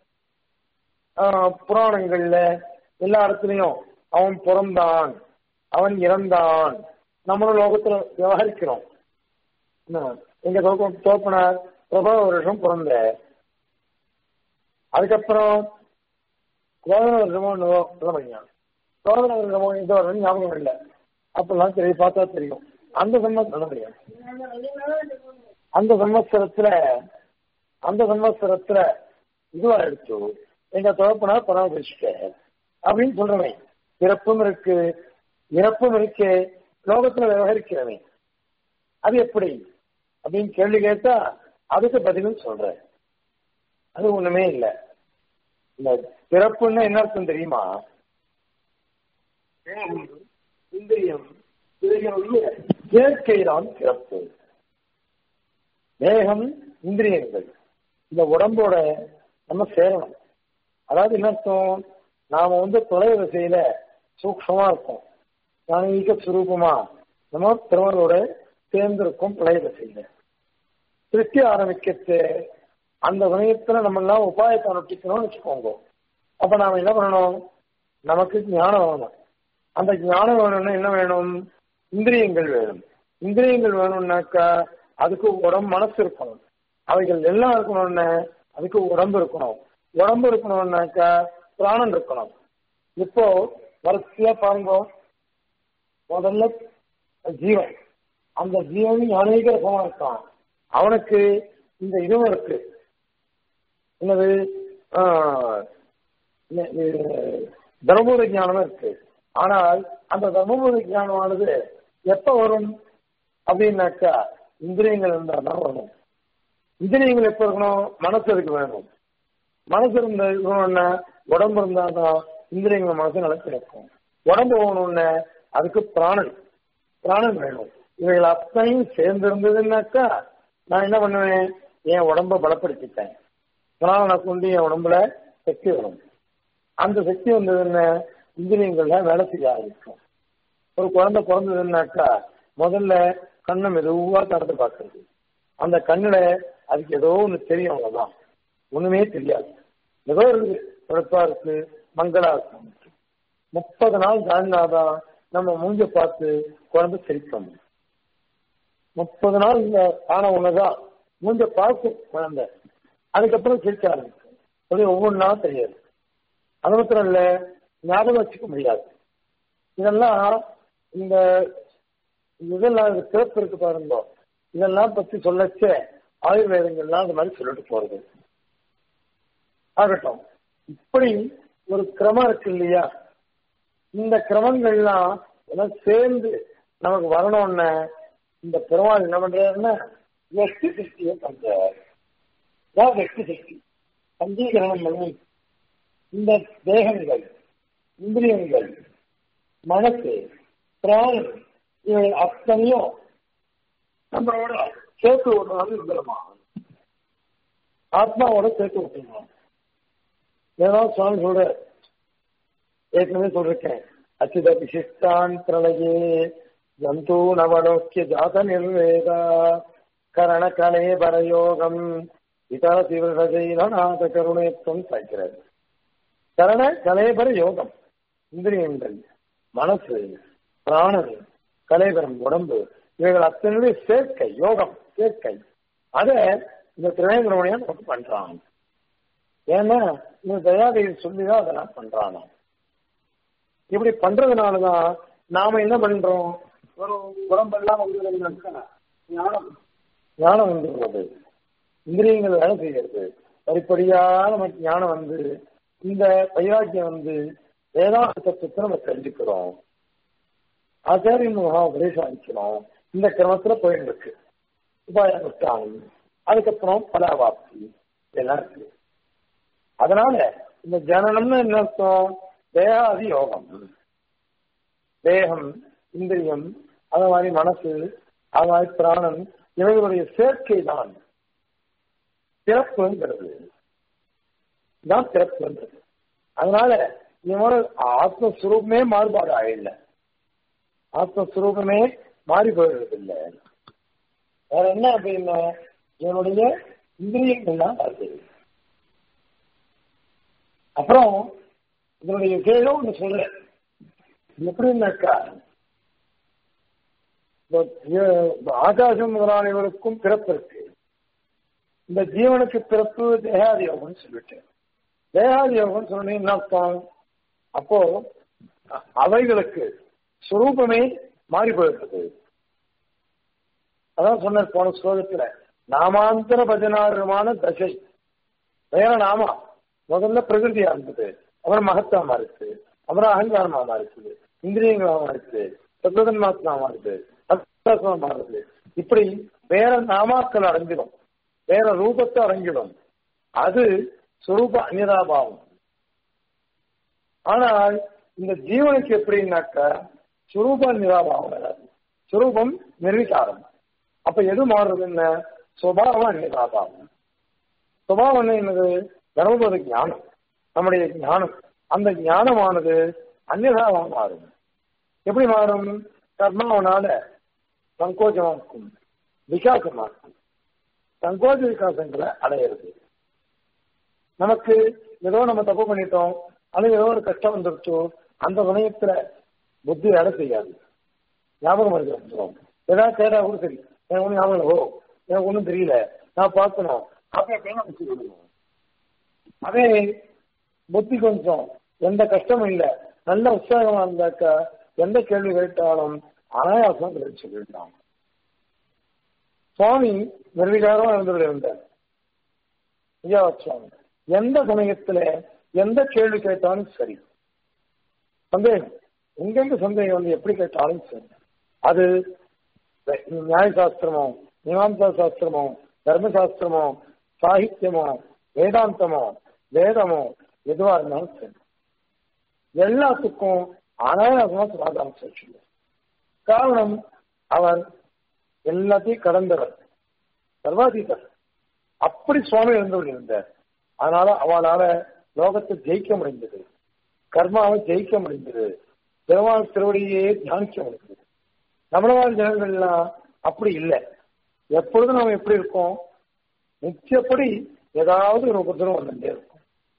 புராணங்கள்ல எல்லா இடத்துலயும் அவன் பிறந்தான் அவன் இறந்தான் நம்மளும் லோகத்துல விவகரிக்கிறோம் எங்க தோக்கம் தோப்பனார் பிரபல வருஷம் பிறந்த அதுக்கப்புறம் சோதனை வருஷமோ பையன் சோதனை வருஷமோ இந்த வருஷம் ஞாபகம் இல்லை அப்பெல்லாம் தெரிய பார்த்தா தெரியும் அந்த சம்மத்திரம் முடியும் அந்த சம்வத்சரத்துல அந்த சம்வத்சரத்துல இதுவா எடுத்து எங்க தகப்பனா பராமரிச்சுட்ட அப்படின்னு சொல்றவன் பிறப்பும் இருக்கு இறப்பும் இருக்கு லோகத்துல விவகரிக்கிறவன் அது எப்படி அப்படின்னு கேள்வி கேட்டா அதுக்கு பதிலும் சொல்றேன் அது ஒண்ணுமே இல்லை இந்த பிறப்புன்னா என்ன அர்த்தம் தெரியுமா இந்திரியம் இயற்கை தான் பிறப்பு தேகம் இந்திரியங்கள் இந்த உடம்போட நம்ம சேரணும் அதாவது என்ன அர்த்தம் நாம வந்து தொலை திசையில சூக்ஷமா இருக்கோம் ஞானீக சுரூபமா நம்ம திருவனோட சேர்ந்திருக்கும் தொலை திசையில திருப்தி ஆரம்பிக்கிறது அந்த சமயத்துல நம்ம எல்லாம் உபாயத்தை அனுப்பிக்கணும்னு வச்சுக்கோங்க அப்ப நாம என்ன பண்ணணும் நமக்கு ஞானம் வேணும் அந்த ஞானம் வேணும்னா என்ன வேணும் இந்திரியங்கள் வேணும் இந்திரியங்கள் வேணும்னாக்கா அதுக்கு உடம்பு மனசு இருக்கணும் அவைகள் எல்லாம் இருக்கணும்னா அதுக்கு உடம்பு இருக்கணும் உடம்பு இருக்கணும்னாக்கா பிராணம் இருக்கணும் இப்போ வரிசையா பாருங்க முதல்ல ஜீவன் அந்த ஜீவன் அநேக ரகமா இருக்கான் அவனுக்கு இந்த இதுவும் இருக்கு என்னது தர்மபுர ஞானம் இருக்கு ஆனால் அந்த தர்மபுர ஞானமானது எப்ப வரும் அப்படின்னாக்கா இந்திரியங்கள் இருந்தால் தான் வரும் இந்திரியங்கள் எப்ப இருக்கணும் மனசு அதுக்கு வேணும் மனசு இருந்த இருக்கணும்னா உடம்பு இருந்தால் தான் இந்திரியங்கள் மனசு நல்லா கிடைக்கும் உடம்பு போகணும்னா அதுக்கு பிராணன் பிராணன் வேணும் இவைகள் அத்தனையும் சேர்ந்து இருந்ததுன்னாக்கா நான் என்ன பண்ணுவேன் என் உடம்ப பலப்படுத்திட்டேன் பிராணனை கொண்டு என் உடம்புல சக்தி வரும் அந்த சக்தி வந்ததுன்னா இந்திரியங்கள்ல வேலை செய்ய ஆரம்பிக்கும் ஒரு குழந்தை பிறந்ததுன்னாக்கா முதல்ல கண்ணை மெதுவா திறந்து பார்க்கறது அந்த கண்ணுல அதுக்கு ஏதோ ஒண்ணு தெரியும் அவ்வளவுதான் ஒண்ணுமே தெரியாது ஏதோ இருக்குது பிறப்பா இருக்கு மங்களாசனம் முப்பது நாள் தாண்டினாதான் நம்ம மூஞ்ச பார்த்து குழந்தை சிரிக்கும் முப்பது நாள் இந்த ஆன ஒண்ணுதான் மூஞ்ச பார்க்கும் குழந்தை அதுக்கப்புறம் சிரிக்க ஆரம்பிக்கும் அது ஒவ்வொரு நாளும் தெரியாது அது மாத்திரம் இல்ல ஞாபகம் வச்சுக்க முடியாது இதெல்லாம் இந்த இதெல்லாம் சிறப்பு இருக்கு பாருங்க இதெல்லாம் பத்தி சொல்லச்ச ஆயுர்வேதங்கள்லாம் அந்த மாதிரி சொல்லிட்டு போறது ஆகட்டும் இப்படி ஒரு கிரமம் இருக்கு இல்லையா இந்த கிரமங்கள்லாம் எல்லாம் சேர்ந்து நமக்கு வரணும்னு இந்த பெருமாள் என்ன பண்றாருன்னா வெற்றி சக்தியை பண்றார் அதான் வெற்றி சக்தி பஞ்சீகரணம் பண்ணி இந்த தேகங்கள் இந்திரியங்கள் மனசு பிராணம் இவை அத்தனையும் நம்மளோட சேர்த்து விடுறது விரும்பமா ஆத்மாவோட சேர்த்து விட்டுருவோம் ஏதாவது சுவாமி சொல்ற ஏற்கனவே சொல்லிருக்கேன் அச்சித விசிஷ்டான் பிரளயே ஜந்து நவலோக்கிய ஜாத நிர்வேதா கரண கலே பரயோகம் இதர தீவிரநாத கருணேத்துவம் சாய்க்கிறது கரண கலேபர யோகம் இந்திரியங்கள் மனசு பிராணன் கலைபரம் உடம்பு இவைகள் அத்தனை சேர்க்கை யோகம் சேர்க்கை அத இந்த திரையங்கிரமணியா நமக்கு பண்றான் ஏன்னா இந்த தயாதேவி சொல்லிதான் அதெல்லாம் பண்றானா இப்படி பண்றதுனாலதான் நாம என்ன பண்றோம் ஒரு உடம்பெல்லாம் வந்து ஞானம் ஞானம் வந்துடுறது இந்திரியங்கள் வேலை செய்யறது படிப்படியாக நமக்கு ஞானம் வந்து இந்த வைராக்கியம் வந்து வேதாந்த தத்துவத்தை நம்ம தெரிஞ்சுக்கிறோம் ஆச்சாரியன் மகா உபதேசம் அளிக்கிறோம் இந்த கிரமத்துல போயிட்டு இருக்கு உபாயம் அதுக்கப்புறம் பலாவாப்தி இதெல்லாம் இருக்கு அதனால இந்த ஜனனம்னு என்ன அர்த்தம் தேகாதி யோகம் தேகம் இந்திரியம் அது மாதிரி மனசு அது மாதிரி பிராணன் இவைகளுடைய சேர்க்கை தான் பிறப்புங்கிறது தான் பிறப்புங்கிறது அதனால இவனோட ஆத்மஸ்வரூபமே மாறுபாடு ஆயிடல ஆத்மஸ்வரூபமே மாறி போயிடுறது இல்லை வேற என்ன அப்படின்னா இவனுடைய இந்திரியங்கள் தான் வருது அப்புறம் இதனுடைய கேளோ ஒன்று சொல்றேன் எப்படின்னாக்கா ஆகாசம் முதலானவருக்கும் பிறப்பு இருக்கு இந்த ஜீவனுக்கு பிறப்பு தேகாதி யோகம்னு சொல்லிட்டேன் தேகாதி யோகம் சொன்னீங்க என்ன அர்த்தம் அப்போ அவைகளுக்கு சுரூபமே மாறி போயிடுறது அதான் சொன்ன போன ஸ்லோகத்துல நாமாந்தர பதினாறுமான தசை வேற நாமா முதல்ல பிரகிருதியா இருந்தது அப்புறம் மகத்துவமா இருக்கு அப்புறம் அகங்காரமா மாறுச்சு இந்திரியங்களா மாறுச்சு சத்வதன்மாத்மா மாறுது அத்வாசமா மாறுது இப்படி வேற நாமாக்கள் அடைஞ்சிடும் வேற ரூபத்தை அடைஞ்சிடும் அது சுரூப அந்நிதாபாவம் ஆனால் இந்த ஜீவனுக்கு எப்படின்னாக்கா சுரூப நிராபாவம் வராது சுரூபம் நிர்விகாரம் அப்ப எது மாறுறது என்ன சுபாவம் அந்நிதாபாவம் சுபாவம் என்னது தர்மபோத ஞானம் நம்முடைய ஞானம் அந்த ஞானமானது அந்நிதாவாக மாறும் எப்படி மாறும் கர்மாவனால சங்கோச்சமா இருக்கும் விகாசமா இருக்கும் சங்கோச்ச விகாசங்களை அடையிறது நமக்கு ஏதோ நம்ம தப்பு பண்ணிட்டோம் அல்லது ஏதோ ஒரு கஷ்டம் வந்துருச்சோ அந்த சமயத்துல புத்தி வேலை செய்யாது ஞாபகம் இருக்கு வந்துடும் ஏதாவது கேட்டா கூட சரி எனக்கு ஒன்றும் ஞாபகம் ஓ எனக்கு ஒன்றும் தெரியல நான் பார்க்கணும் அப்படி அப்படின்னு நம்ம சொல்லணும் அதே புத்தி கொஞ்சம் எந்த கஷ்டமும் இல்லை நல்ல உற்சாகமா இருந்தாக்கா எந்த கேள்வி கேட்டாலும் அனாயாசம் பதில் சொல்லிடலாம் சுவாமி நிர்விகாரமா இருந்தவர் இருந்தார் ஐயா சுவாமி எந்த சமயத்துல எந்த கேள்வி கேட்டாலும் சரி சந்தேகம் எங்கெங்க சந்தேகம் வந்து எப்படி கேட்டாலும் சரி அது நியாய சாஸ்திரமோ மீமாம்சா சாஸ்திரமோ தர்மசாஸ்திரமோ சாகித்யமோ வேதாந்தமோ வேதமோ எதுவா இருந்தாலும் சரி எல்லாத்துக்கும் அனாயாசமா சமாதானம் சொல்லுங்க காரணம் அவர் எல்லாத்தையும் கடந்தவர் சர்வாதீதர் அப்படி சுவாமி இருந்தவர் இருந்தார் அதனால அவளால லோகத்தை ஜெயிக்க முடிந்தது கர்மாவை ஜெயிக்க முடிந்தது பெருமாள் திருவடியே தியானிக்க முடிந்தது நம்மளவாத ஜனங்கள்லாம் அப்படி இல்லை எப்பொழுதும் நம்ம எப்படி இருக்கோம் நிச்சயப்படி ஏதாவது ஒரு உபதிரம் வந்துட்டே இருக்கும்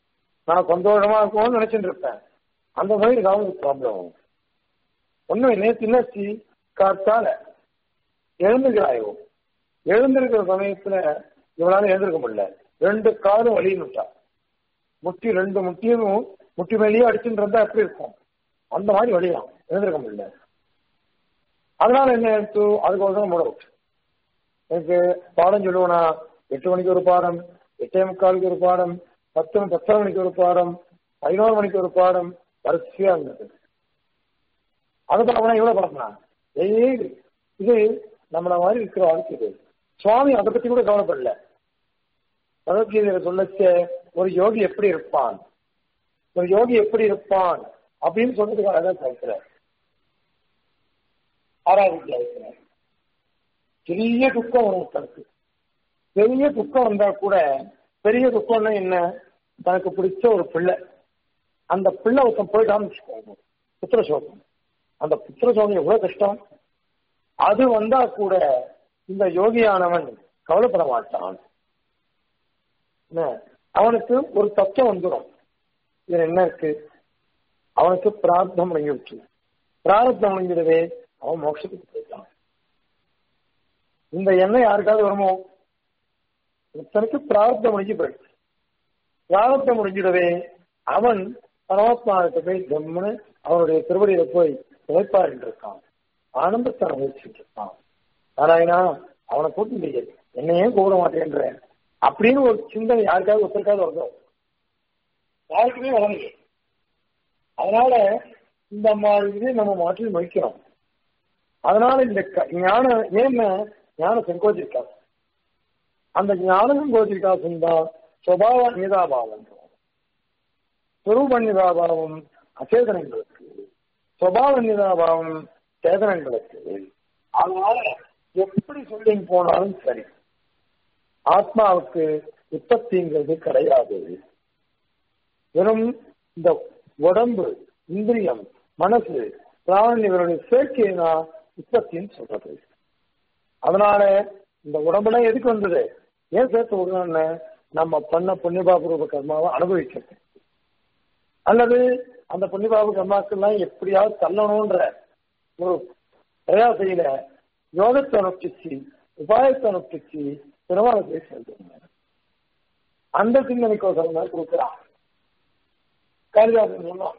நான் சந்தோஷமா இருக்கணும்னு நினைச்சிட்டு இருப்பேன் அந்த மாதிரி ஏதாவது ஒரு ப்ராப்ளம் ஒண்ணும் நேற்று என்னாச்சு காத்தால எழுந்துக்கிறாயோ எழுந்திருக்கிற சமயத்துல இவளால எழுந்திருக்க முடியல ரெண்டு காலும் வலின்னுட்டா முட்டி ரெண்டு முட்டியும் முட்டி மேலேயே அடிச்சுட்டு இருந்தா எப்படி இருக்கும் அந்த மாதிரி வழியாம் எழுந்திருக்க முடியல அதனால என்ன எடுத்து அதுக்கோசரம் மூட விட்டு எனக்கு பாடம் சொல்லுவேனா எட்டு மணிக்கு ஒரு பாடம் எட்டே முக்காலுக்கு ஒரு பாடம் பத்து பத்தரை மணிக்கு ஒரு பாடம் பதினோரு மணிக்கு ஒரு பாடம் வரிசையா இருந்தது அதுக்கு அவனை எவ்வளவு பார்க்கலாம் ஏய் இது நம்மள மாதிரி இருக்கிற வாழ்க்கை இது சுவாமி அதை பத்தி கூட கவலைப்படல பகவத்கீதையில சொல்லச்ச ஒரு யோகி எப்படி இருப்பான் ஒரு யோகி எப்படி இருப்பான் அப்படின்னு சொன்னதுக்காக தான் கேட்கிறார் ஆறாவது இருக்கிறார் பெரிய துக்கம் வரும் ஒருத்தனுக்கு பெரிய துக்கம் வந்தா கூட பெரிய துக்கம்னா என்ன தனக்கு பிடிச்ச ஒரு பிள்ளை அந்த பிள்ளை ஒருத்தன் போயிட்டான்னு வச்சுக்கோங்க புத்திரசோகம் அந்த புத்திரசோகம் எவ்வளவு கஷ்டம் அது வந்தா கூட இந்த யோகியானவன் கவலைப்பட மாட்டான் என்ன? அவனுக்கு ஒரு தத்துவம் வந்துடும் இதுல என்ன இருக்கு அவனுக்கு பிரார்த்தம் முடிஞ்சிருச்சு பிரார்த்தம் முடிஞ்சிடவே அவன் மோட்சத்துக்கு போயிட்டான் இந்த எண்ணம் யாருக்காவது வருமோ ஒருத்தனுக்கு பிரார்த்தம் முடிஞ்சு போயிடுச்சு பிரார்த்தம் முடிஞ்சிடவே அவன் பரமாத்மாவிட்ட போய் ஜம்முன்னு அவனுடைய திருவடியில போய் உழைப்பாடிட்டு இருக்கான் ஆனந்தத்தை அனுபவிச்சுட்டு இருக்கான் நாராயணா அவனை கூட்டி இல்லையே என்னையே கூப்பிட மாட்டேன்ற அப்படின்னு ஒரு சிந்தனை யாருக்காவது ஒருத்தருக்காவது வரும் யாருக்குமே வரலையே அதனால இந்த மாதிரி நம்ம மாற்றி முடிக்கிறோம் அதனால இந்த க- ஞான ஏன்னா ஞான செங்கோச்சிருக்காசு அந்த ஞான செங்கோச்சிருக்காசம் தான் சுபாவ நிதாபாவம் சுரூப நிதாபாவம் அச்சேதனங்களுக்கு சுபாவ நிதாபாவம் சேதனங்களுக்கு அதனால எப்படி சொல்லி போனாலும் சரி ஆத்மாவுக்கு உற்பத்திங்கிறது கிடையாது வெறும் இந்த உடம்பு இந்திரியம் மனசு பிராணன் இவருடைய சேர்க்கையை தான் உற்பத்தின்னு சொல்றது அதனால இந்த உடம்புலாம் எதுக்கு வந்தது ஏன் சேர்த்து விடணும்னு நம்ம பண்ண புண்ணியபாபூர்வ கர்மாவை அனுபவிக்கிறது அல்லது அந்த புண்ணியபாபு கர்மாக்கெல்லாம் எப்படியாவது தள்ளணும்ன்ற ஒரு பிரயாசையில யோகத்தை அனுஷ்டிச்சு உபாயத்தை அனுஷ்டிச்சு பெருமாளத்தை செலுத்துங்க அந்த சிந்தனைக்கோசரம் தான் கொடுக்குறான் காளிதாசன் சொன்னான்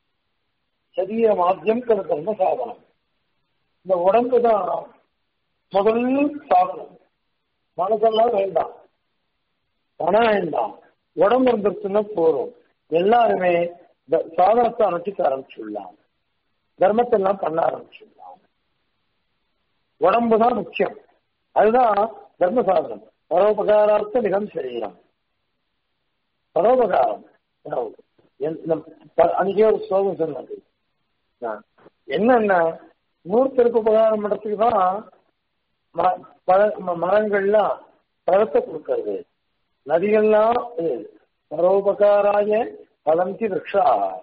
சரிய மாத்தியம் கரு கர்ம சாதனம் இந்த உடம்பு தான் முதல் சாதனம் மனசெல்லாம் வேண்டாம் பணம் வேண்டாம் உடம்பு இருந்துருச்சுன்னா போறோம் எல்லாருமே இந்த சாதனத்தை அனுஷ்டிக்க ஆரம்பிச்சுடலாம் தர்மத்தை எல்லாம் பண்ண ஆரம்பிச்சுடலாம் உடம்பு தான் முக்கியம் அதுதான் தர்ம சாதனம் பரோபகாரார்த்த நிகம் சரீரம் பரோபகாரம் அன்னைக்கே ஒரு ஸ்லோகம் சொன்னது நான் என்னன்னா நூறுத்தருக்கு உபகாரம் பண்றதுக்கு தான் ம- பழ- ம- மரங்கள்லாம் பழத்தை கொடுக்கறது நதிகள்லாம் இது. பரோபகாராய பலந்தி விரக்ஷா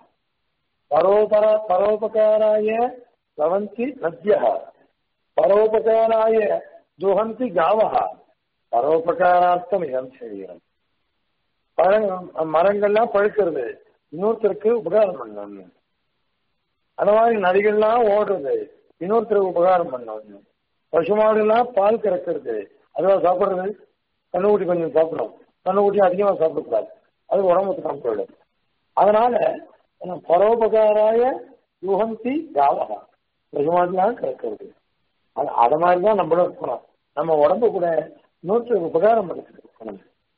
பரோபர பரோபகாராய பவந்தி நத்யா பரோபகாராய ஜுஹந்தி காவஹ பரோபகாரார்த்தம் இதம் சரீரம் பழம் மரங்கள்லாம் பழுக்கிறது இன்னொருத்தருக்கு உபகாரம் பண்ணணும் அந்த மாதிரி நதிகள்லாம் ஓடுறது இன்னொருத்தருக்கு உபகாரம் பண்ணணும் பசுமாடுலாம் பால் கறக்கிறது அதுவா சாப்பிடுறது கண்ணுக்குட்டி கொஞ்சம் சாப்பிடும் கண்ணுக்குட்டி அதிகமாக சாப்பிடக்கூடாது அது உடம்புக்கு தான் போயிடும் அதனால என்ன, பரோபகாராய யுகந்தி யாவகா பசுமாடுலாம் கறக்கிறது அது அதை மாதிரி தான் நம்மளும் இருக்கணும் நம்ம உடம்பு கூட இன்னொருத்தருக்கு உபகாரம் பண்ணிட்டு இருக்கணும்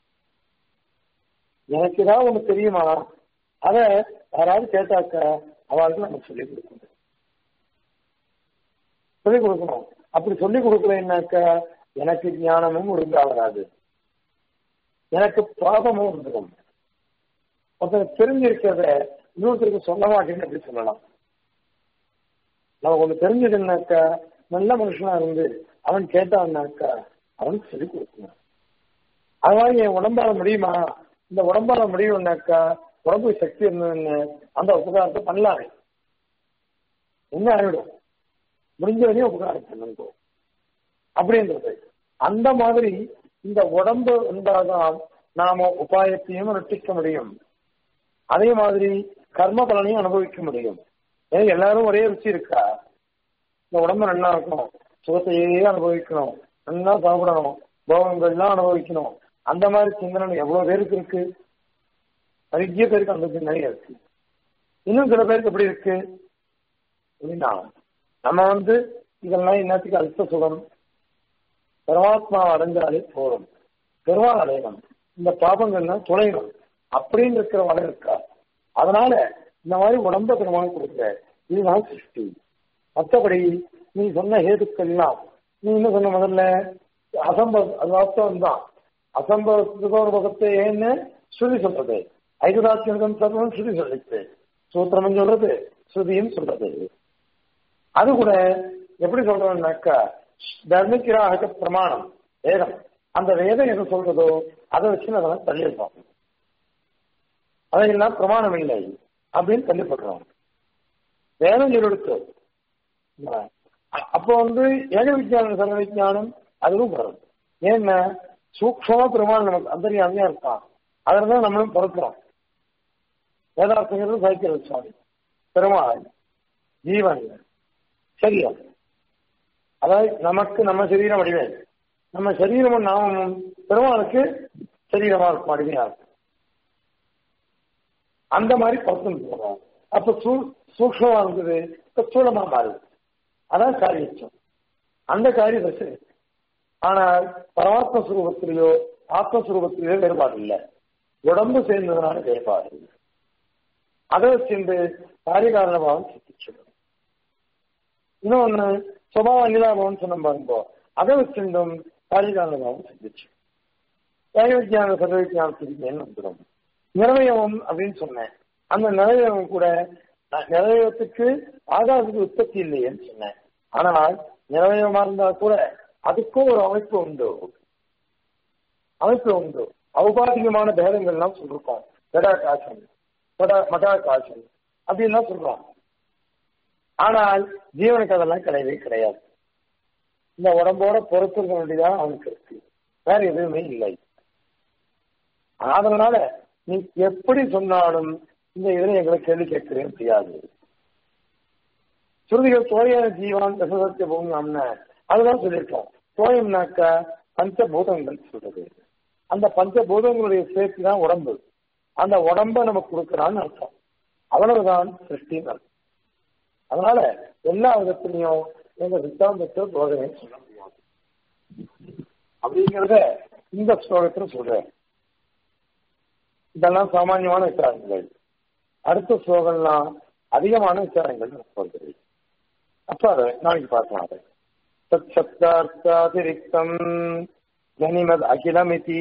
எனக்கு ஏதாவது ஒண்ணு தெரியுமா அத யாராவது கேட்டாக்க அவளுக்கு நம்ம சொல்லிக் கொடுக்கணும் சொல்லிக் கொடுக்கணும் அப்படி சொல்லிக் கொடுக்கலன்னாக்க எனக்கு ஞானமும் ஒழுங்கா வராது எனக்கு பாதமும் வந்துடும் ஒருத்தர் தெரிஞ்சிருக்கிறத இன்னொருத்தருக்கு சொல்ல மாட்டேன்னு எப்படி சொல்லலாம் நமக்கு ஒண்ணு தெரிஞ்சதுன்னாக்கா நல்ல மனுஷனா இருந்து அவன் கேட்டான்னாக்கா அவனுக்கு சொல்லிக் கொடுக்கணும் அது மாதிரி என் உடம்பால முடியுமா இந்த உடம்பால முடியும்னாக்கா உடம்பு சக்தி இருந்ததுன்னு அந்த உபகாரத்தை பண்ணலாமே என்ன ஆயிடும் முடிஞ்ச வரையும் உபகாரம் பண்ணுங்க அப்படின்றது அந்த மாதிரி இந்த உடம்பு இருந்தால்தான் நாம உபாயத்தையும் ரட்சிக்க முடியும் அதே மாதிரி கர்ம பலனையும் அனுபவிக்க முடியும் ஏன் எல்லாரும் ஒரே ருச்சி இருக்கா இந்த உடம்பு நல்லா இருக்கணும் சுகத்தையே அனுபவிக்கணும் நல்லா சாப்பிடணும் போகங்கள்லாம் அனுபவிக்கணும் அந்த மாதிரி சிந்தனை எவ்வளவு பேருக்கு இருக்கு நிறைய பேருக்கு அந்த சிந்தனை இருக்கு இன்னும் சில பேருக்கு எப்படி இருக்கு அப்படின்னா நம்ம வந்து இதெல்லாம் என்னத்துக்கு அல்ப சுகம் பரமாத்மாவை அடைஞ்சாலே போதும் பெருமாள் அடையணும் இந்த பாபங்கள்லாம் துளையணும் அப்படின்னு இருக்கிற வரை இருக்கா அதனால இந்த மாதிரி உடம்ப பெருமாள் கொடுக்குற இதுதான் சிருஷ்டி மற்றபடி நீ சொன்ன ஹேதுக்கள்லாம் நீ என்ன சொன்ன முதல்ல அசம்பவ அது வாஸ்தவம் தான் அசம்பவத்துக்கு ஒரு பக்கத்தை ஏன்னு ஸ்ருதி சொல்றது ஐதுராட்சியம் சர்வம் ஸ்ருதி சொல்லிச்சு சூத்திரமும் சொல்றது ஸ்ருதியும் சொல்றது அது கூட எப்படி சொல்றோம்னாக்கா தர்மிக்கிராக பிரமாணம் வேதம் அந்த வேதம் எது சொல்றதோ அதை வச்சு நம்ம தள்ளியிருப்போம் அதையெல்லாம் பிரமாணம் இல்லை அப்படின்னு தள்ளிப்படுறோம் வேதம் சொல்லிடுத்து அப்போ வந்து ஏக விஜயானம் சர்வ விஜயானம் அதுவும் வரும் ஏன்னா சூக்ஷமா பெருமாள் நமக்கு அந்தரியாமையா இருக்கான் அதில் தான் நம்மளும் பிறக்கிறோம் வேதார்த்தங்கிறது சைக்கிள் சுவாமி பெருமாள் ஜீவன் சரீரம் அதாவது நமக்கு நம்ம சரீரம் வடிவேன் நம்ம சரீரமும் நாமமும் பெருமாளுக்கு சரீரமா இருக்கும் அடிமையா இருக்கும் அந்த மாதிரி பர்சன் போறோம் அப்ப சூ சூக்ஷமா இருந்தது இப்ப சூழமா மாறுது அதான் காரியச்சம் அந்த காரிய தசை ஆனால் பரமாத்ம சுரூபத்திலேயோ ஆத்மஸ்வரூபத்திலேயோ வேறுபாடு இல்லை உடம்பு சேர்ந்ததுனால வேறுபாடு அதை வச்சுட்டு காரியகாரணபாவம் சித்திச்சிடும் இன்னொன்னு சுபாவ அகிலாபவன் சொன்ன பாருங்கோ அதை வச்சிருந்தும் காரியகாரணபாவம் சித்திச்சு ஏக விஜயான சர்வ விஜயானத்துக்கு வந்துடும் நிறவயவம் அப்படின்னு சொன்னேன் அந்த நிறவயவம் கூட நிறவயத்துக்கு ஆகாசத்துக்கு உற்பத்தி இல்லையேன்னு சொன்னேன் ஆனால் நிறவயமா இருந்தா கூட அதுக்கும் ஒரு அமைப்பு உண்டு அமைப்பு உண்டு ஔபாதிகமான பேதங்கள்லாம் சொல்லிருக்கோம் பெடா காசன் மடா காசன் அப்படின்லாம் சொல்றோம் ஆனால் ஜீவனுக்கு அதெல்லாம் கிடையவே கிடையாது இந்த உடம்போட பொறுத்திருக்க வேண்டியதான் அவனுக்கு இருக்கு வேற எதுவுமே இல்லை அதனால நீ எப்படி சொன்னாலும் இந்த இதுல எங்களை கேள்வி கேட்கிறேன் முடியாது சுருதிகள் தோயான ஜீவான் தசதத்திய பூமியாம்னு அதுதான் சொல்லியிருக்கோம் தோயம்னாக்கா பஞ்சபூதங்கள் சொல்றது அந்த பஞ்சபூதங்களுடைய சேர்த்து தான் உடம்பு அந்த உடம்ப நமக்கு கொடுக்கறான்னு அர்த்தம் அவ்வளவுதான் சிருஷ்டின்னு அர்த்தம் அதனால எல்லா விதத்திலையும் எங்க சித்தாந்தத்தை போதனை சொல்ல முடியாது அப்படிங்கிறத இந்த ஸ்லோகத்துல சொல்றேன் இதெல்லாம் சாமானியமான விசாரங்கள் அடுத்த ஸ்லோகம்லாம் அதிகமான விசாரங்கள் வருகிறது அப்ப அதை நாளைக்கு பார்க்கலாம் அதை தத்சப்தார்த்தாதிரிக்தம் ஜனிமத் அகிலமிதி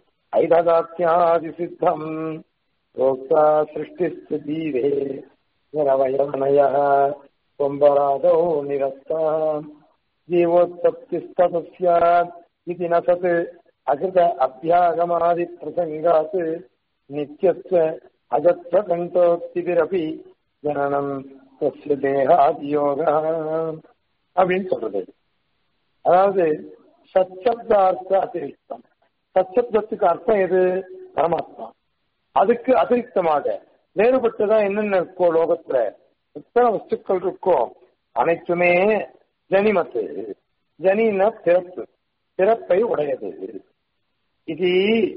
ஐததாத்தியாதிசித்தம் प्रोक्ता सृष्टिस्थितीरे निरवयनयः त्वम्बरादौ निरस्ता जीवोत्पत्तिस्ततः स्यात् इति न सत् अकृत अभ्यागमादिप्रसङ्गात् नित्यत्व अजत्वकण्ठोक्तिभिरपि ஜனனம் தஸ்ய தேகாதியோக அப்படின்னு சொல்றது அதாவது சச்சப்தார்த்த அதிரிக்தம் சச்சப்தத்துக்கு அர்த்தம் எது பரமாத்மா அதுக்கு அதிரிக்தமாக வேறுபட்டதா என்னென்ன இருக்கோ லோகத்துல எத்தனை வஸ்துக்கள் இருக்கோ அனைத்துமே ஜனிமத்து ஜனின பிறப்பு பிறப்பை உடையது இது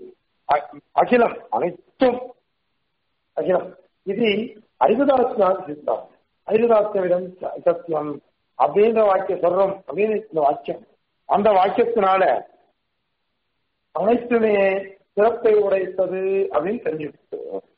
அகிலம் அனைத்தும் அகிலம் இது ஐதுதாசியம் சித்தம் ஐதுதாசியவிடம் சத்தியம் அப்படின்ற வாக்கியம் சொல்றோம் அப்படின்னு இந்த வாக்கியம் அந்த வாக்கியத்தினால அனைத்துமே சிறப்பை உடைத்தது அப்படின்னு தெரிஞ்சுட்டு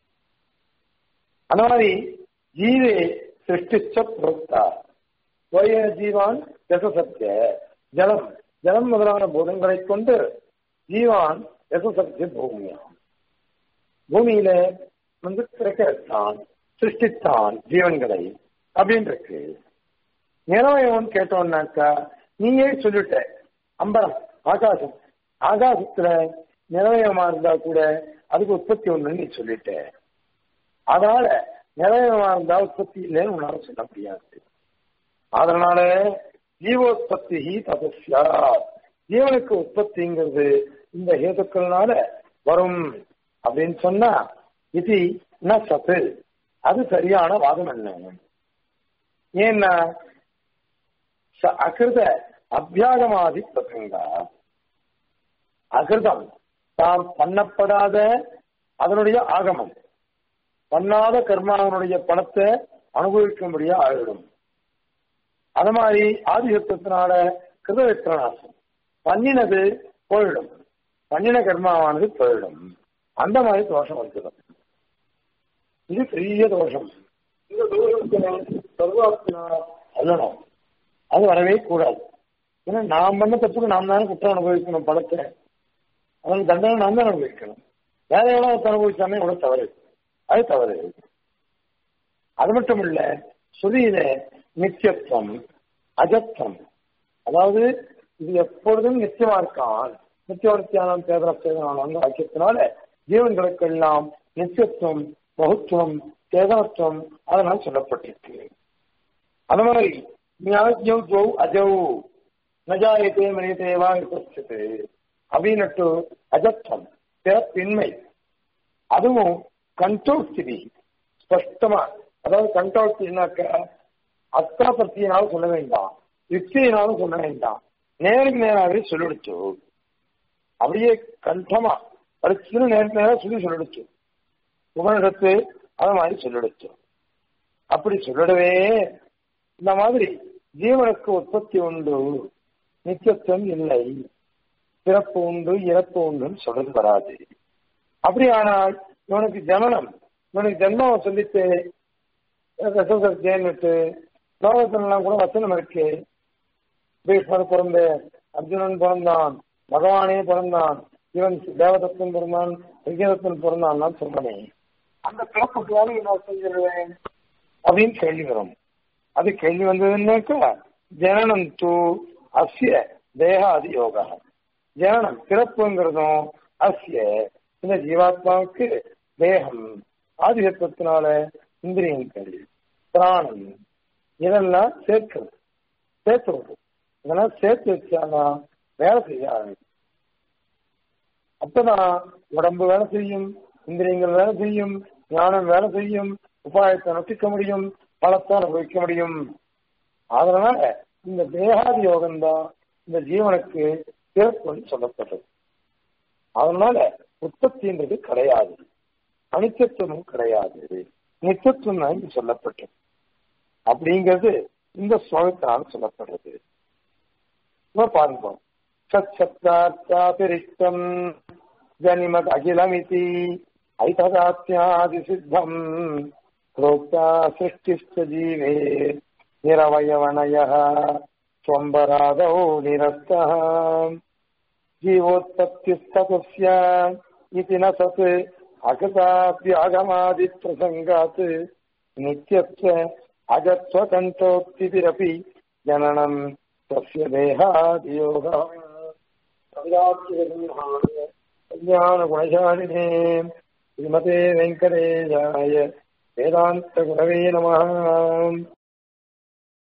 அந்த மாதிரி ஜீவே சிருஷ்டிச்ச புரோக்தா ஓய ஜீவான் யசசத்திய ஜலம் ஜலம் முதலான பூதங்களை கொண்டு ஜீவான் யசசத்திய பூமியாம் பூமியில வந்து பிறக்கத்தான் சிருஷ்டித்தான் ஜீவன்களை அப்படின்னு இருக்கு நிறவயவன் கேட்டோம்னாக்கா நீயே சொல்லிட்ட அம்பரம் ஆகாசம் ஆகாசத்துல நிறவயமா இருந்தா கூட அதுக்கு உற்பத்தி ஒண்ணுன்னு நீ சொல்லிட்ட அதனால நிறவயமா இருந்தா உற்பத்தி இல்லைன்னு உன்னால சொல்ல முடியாது அதனால ஜீவோத்பத்தி தபஸ்யா ஜீவனுக்கு உற்பத்திங்கிறது இந்த ஹேதுக்கள்னால வரும் அப்படின்னு சொன்னா இது ந சத்து அது சரியான வாதம் என்ன ஏன்னா ச- அகிருத அபியாகமாதி பிரசங்கா அகிருதம் தாம் பண்ணப்படாத அதனுடைய ஆகமம் பண்ணாத கர்மாவனுடைய பணத்தை அனுபவிக்கும்படியா ஆகிடும் அது மாதிரி ஆதிசத்தினால கிருதவிக்ரநாசம் பண்ணினது போயிடும் பண்ணின கர்மாவானது போயிடும் அந்த மாதிரி தோஷம் இருக்கிறது இது பெரிய தோஷம் இந்த தோஷத்துல சர்வாத்மா அல்லணும் அது வரவே கூடாது ஏன்னா நாம் பண்ண தப்புக்கு நாம் தானே குற்றம் அனுபவிக்கணும் பணத்தை அதன் தண்டனை நாம் தான் அனுபவிக்கணும் வேற எவ்வளவு அனுபவிச்சாமே கூட தவறு அது தவறு அது மட்டும் இல்ல சுதியில நித்தியத்துவம் அஜத்துவம் அதாவது இது எப்பொழுதும் நித்தியமா இருக்கான் நித்தியவர்த்தியானம் தேதர சேதனான அந்த வாக்கியத்தினால ஜீவன்களுக்கெல்லாம் நித்தியத்துவம் பகுத்துவம் சேதனத்துவம் அதனால் சொல்லப்பட்டிருக்கு அது மாதிரி ஞானஜௌ ஜௌ அஜௌ நஜாயத்தே மனிதேவா விபஸ்து அப்படின்னுட்டு அஜத்துவம் பிறப்பின்மை அதுவும் கண்ட்ரோல் ஸ்திதி ஸ்பஷ்டமா அதாவது கண்ட்ரோல் ஸ்திதினாக்க அத்தா பத்தியினாலும் சொல்ல வேண்டாம் யுக்தியினாலும் சொல்ல வேண்டாம் நேருக்கு நேராகவே சொல்லிடுச்சு அப்படியே கண்டமா படிச்சு நேருக்கு நேரம் சொல்லி சொல்லிடுச்சு உபனிடத்து அது மாதிரி சொல்லிடுச்சு அப்படி சொல்லிடவே இந்த மாதிரி ஜீவனுக்கு உற்பத்தி உண்டு நித்தியத்துவம் இல்லை பிறப்பு உண்டு இறப்பு உண்டுன்னு சொல்றது வராது அப்படியானால் இவனுக்கு ஜனனம் இவனுக்கு ஜென்மம் சொல்லிட்டு ரசசர்ஜேன்னுட்டு லோகத்திலாம் கூட வசனம் இருக்கு பீஷ்மர் பிறந்த அர்ஜுனன் பிறந்தான் பகவானே பிறந்தான் இவன் தேவதத்தன் பிறந்தான் விஜயதத்தன் பிறந்தான் சொல்றனே அந்த பிறப்புக்கு வேலை நான் செஞ்சிருவேன் அப்படின்னு கேள்வி வரும் அது கேள்வி வந்ததுன்னாக்கா ஜனனம் தூ அஸ்ய தேகாதி யோகா ஜனனம் பிறப்புங்கிறதும் அஸ்ய இந்த ஜீவாத்மாவுக்கு தேகம் ஆதிகத்தினால இந்திரியங்கள் பிராணம் இதெல்லாம் சேர்க்கிறது சேர்த்துறது இதெல்லாம் சேர்த்து வச்சாதான் வேலை செய்ய ஆரம்பிக்கும் அப்பதான் உடம்பு வேலை செய்யும் இந்திரியங்கள் வேலை செய்யும் ஞானம் வேலை செய்யும் உபாயத்தை நொட்டிக்க முடியும் பலத்தை அனுபவிக்க முடியும் அதனால இந்த தேகாதி யோகம்தான் இந்த ஜீவனுக்கு பிறப்புன்னு சொல்லப்பட்டது அதனால உற்பத்தின்றது கிடையாது அனித்தியத்துவமும் கிடையாது நித்தியத்துவம் தான் இங்கு சொல்லப்பட்டது அப்படிங்கிறது இந்த ஸ்லோகத்தினால் சொல்லப்படுறது இப்ப பாருங்க சச்சப்தார்த்தாதிரிக்தம் ஜனிமத் அகிலமிதி ஐததாத்யாதி சித்தம் प्रोक्ता सृष्टिश्च जीवे निरवयवनयः त्वम्बरादौ निरस्तः जीवोत्पत्तिस्ततस्य इति न सत् अकृताप्यागमादिप्रसङ्गात् नित्यत्व अजत्वकण्ठोक्तिभिरपि जननम् तस्य देहादियोगः ज्ञानगुणशालिने श्रीमते वेङ्कटेशाय वेदान्तगुरवे नमः